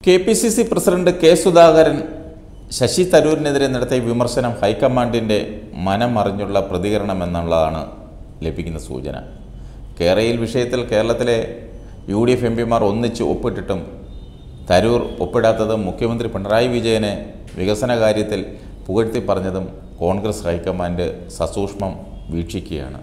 K P C C president K Sudhakaran Shashi തരൂരിനെതിരെ നടത്തിയ വിമർശനം ഹൈക്കമാൻഡിൻ്റെ മനമറിഞ്ഞുള്ള പ്രതികരണമെന്നുള്ളതാണ് ലഭിക്കുന്ന സൂചന കേരയിൽ വിഷയത്തിൽ കേരളത്തിലെ യു ഡി എഫ് എം പിമാർ ഒന്നിച്ച് ഒപ്പിട്ടിട്ടും തരൂർ ഒപ്പിടാത്തതും മുഖ്യമന്ത്രി പിണറായി വിജയനെ വികസന കാര്യത്തിൽ പുകഴ്ത്തി പറഞ്ഞതും കോൺഗ്രസ് ഹൈക്കമാൻഡ് സസൂക്ഷ്മം വീക്ഷിക്കുകയാണ്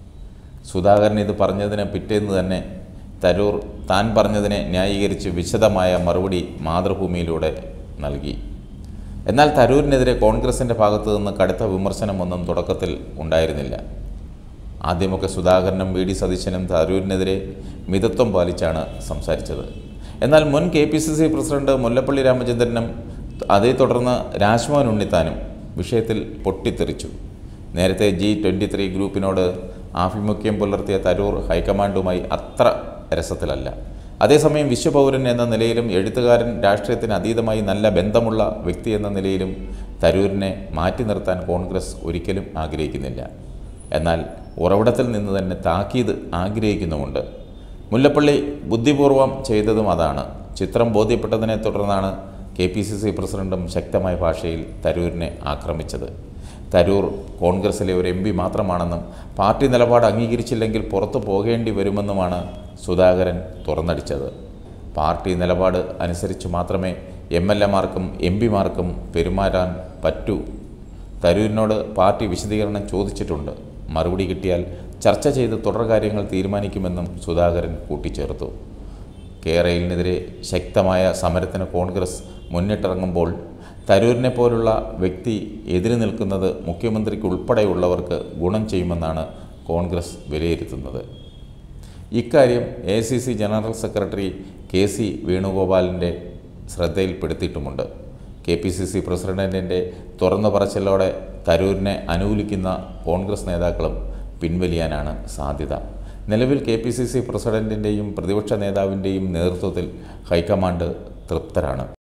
സുധാകരൻ ഇത് പറഞ്ഞതിന് പിറ്റേന്ന് തന്നെ തരൂർ താൻ പറഞ്ഞതിനെ ന്യായീകരിച്ച് വിശദമായ മറുപടി മാതൃഭൂമിയിലൂടെ നൽകി എന്നാൽ തരൂരിനെതിരെ കോൺഗ്രസിൻ്റെ ഭാഗത്തു നിന്ന് കടുത്ത വിമർശനമൊന്നും തുടക്കത്തിൽ ഉണ്ടായിരുന്നില്ല ആദ്യമൊക്കെ സുധാകരനും വി ഡി സതീശനും തരൂരിനെതിരെ മിതത്വം പാലിച്ചാണ് സംസാരിച്ചത് എന്നാൽ മുൻ K P C C president Mullappally രാമചന്ദ്രനും അതേ തുടർന്ന് രാജ്മോഹൻ ഉണ്ണിത്താനും വിഷയത്തിൽ പൊട്ടിത്തെറിച്ചു നേരത്തെ ജി ട്വൻ്റി ത്രീ ഗ്രൂപ്പിനോട് ആഭിമുഖ്യം പുലർത്തിയ തരൂർ ഹൈക്കമാൻഡുമായി അത്ര രസത്തിലല്ല അതേസമയം വിശ്വപൗരൻ എന്ന നിലയിലും എഴുത്തുകാരൻ രാഷ്ട്രീയത്തിന് അതീതമായി നല്ല ബന്ധമുള്ള വ്യക്തി എന്ന നിലയിലും തരൂരിനെ മാറ്റി നിർത്താൻ കോൺഗ്രസ് ഒരിക്കലും ആഗ്രഹിക്കുന്നില്ല എന്നാൽ ഉറവിടത്തിൽ നിന്ന് തന്നെ താക്കീത് ആഗ്രഹിക്കുന്നുമുണ്ട് മുല്ലപ്പള്ളി ബുദ്ധിപൂർവം ചെയ്തതും അതാണ് ചിത്രം ബോധ്യപ്പെട്ടതിനെ തുടർന്നാണ് കെ പി സി സി പ്രസിഡന്റും ശക്തമായ ഭാഷയിൽ തരൂരിനെ ആക്രമിച്ചത് തരൂർ കോൺഗ്രസിലെ ഒരു എം പി മാത്രമാണെന്നും പാർട്ടി നിലപാട് അംഗീകരിച്ചില്ലെങ്കിൽ പുറത്തു പോകേണ്ടി വരുമെന്നുമാണ് സുധാകരൻ തുറന്നടിച്ചത് പാർട്ടി നിലപാട് അനുസരിച്ച് മാത്രമേ എം എൽ എമാർക്കും എം പിമാർക്കും പെരുമാറാൻ പറ്റൂ തരൂരിനോട് പാർട്ടി വിശദീകരണം ചോദിച്ചിട്ടുണ്ട് മറുപടി കിട്ടിയാൽ ചർച്ച ചെയ്ത് തുടർകാര്യങ്ങൾ തീരുമാനിക്കുമെന്നും സുധാകരൻ കൂട്ടിച്ചേർത്തു കേരളിനെതിരെ ശക്തമായ സമരത്തിന് കോൺഗ്രസ് മുന്നിട്ടിറങ്ങുമ്പോൾ തരൂരിനെ പോലുള്ള വ്യക്തി എതിര് നിൽക്കുന്നത് മുഖ്യമന്ത്രിക്ക് ഉൾപ്പെടെയുള്ളവർക്ക് ഗുണം ചെയ്യുമെന്നാണ് കോൺഗ്രസ് വിലയിരുത്തുന്നത് ഇക്കാര്യം A C C general secretary K C വേണുഗോപാലിൻ്റെ ശ്രദ്ധയിൽപ്പെടുത്തിയിട്ടുമുണ്ട് കെ പി സി സി പ്രസിഡന്റിൻ്റെ തുറന്നു പറച്ചിലോടെ തരൂരിനെ അനുകൂലിക്കുന്ന കോൺഗ്രസ് നേതാക്കളും പിൻവലിയാനാണ് സാധ്യത നിലവിൽ കെ പി സി സി പ്രസിഡന്റിൻ്റെയും പ്രതിപക്ഷ നേതാവിൻ്റെയും നേതൃത്വത്തിൽ ഹൈക്കമാൻഡ് തൃപ്തരാണ്